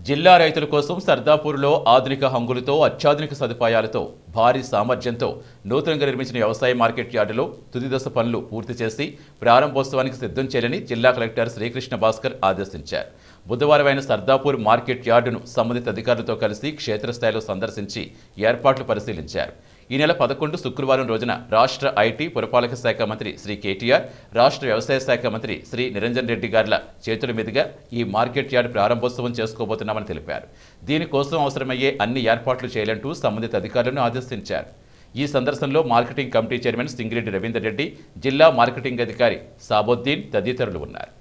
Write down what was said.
జిల్లా రైతుల కోసం సర్దాపూర్లో ఆధునిక హంగులతో అత్యాధునిక సదుపాయాలతో భారీ సామర్థ్యంతో నూతనంగా నిర్మించిన వ్యవసాయ మార్కెట్ యార్డులో తుది దశ పనులు పూర్తి చేసి ప్రారంభోత్సవానికి సిద్ధం చేయాలని జిల్లా కలెక్టర్ శ్రీకృష్ణ భాస్కర్ ఆదేశించారు బుధవారం ఆయన సర్దాపూర్ మార్కెట్ యార్డును సంబంధిత అధికారులతో కలిసి క్షేత్రస్థాయిలో సందర్శించి ఏర్పాట్లు పరిశీలించారు ఈ నెల పదకొండు శుక్రవారం రోజున రాష్ట్ర ఐటీ పురపాలక శాఖ మంత్రి శ్రీ కేటీఆర్ రాష్ట్ర వ్యవసాయ శాఖ మంత్రి శ్రీ నిరంజన్ రెడ్డి గార్ల చేతుల మీదుగా ఈ మార్కెట్ యార్డ్ ప్రారంభోత్సవం చేసుకోబోతున్నామని తెలిపారు దీనికోసం అవసరమయ్యే అన్ని ఏర్పాట్లు చేయాలంటూ సంబంధిత అధికారులను ఆదేశించారు ఈ సందర్శనలో marketing committee chairman Singireddy Ravinder Reddy జిల్లా మార్కెటింగ్ అధికారి సాబొద్దీన్ తదితరులు ఉన్నారు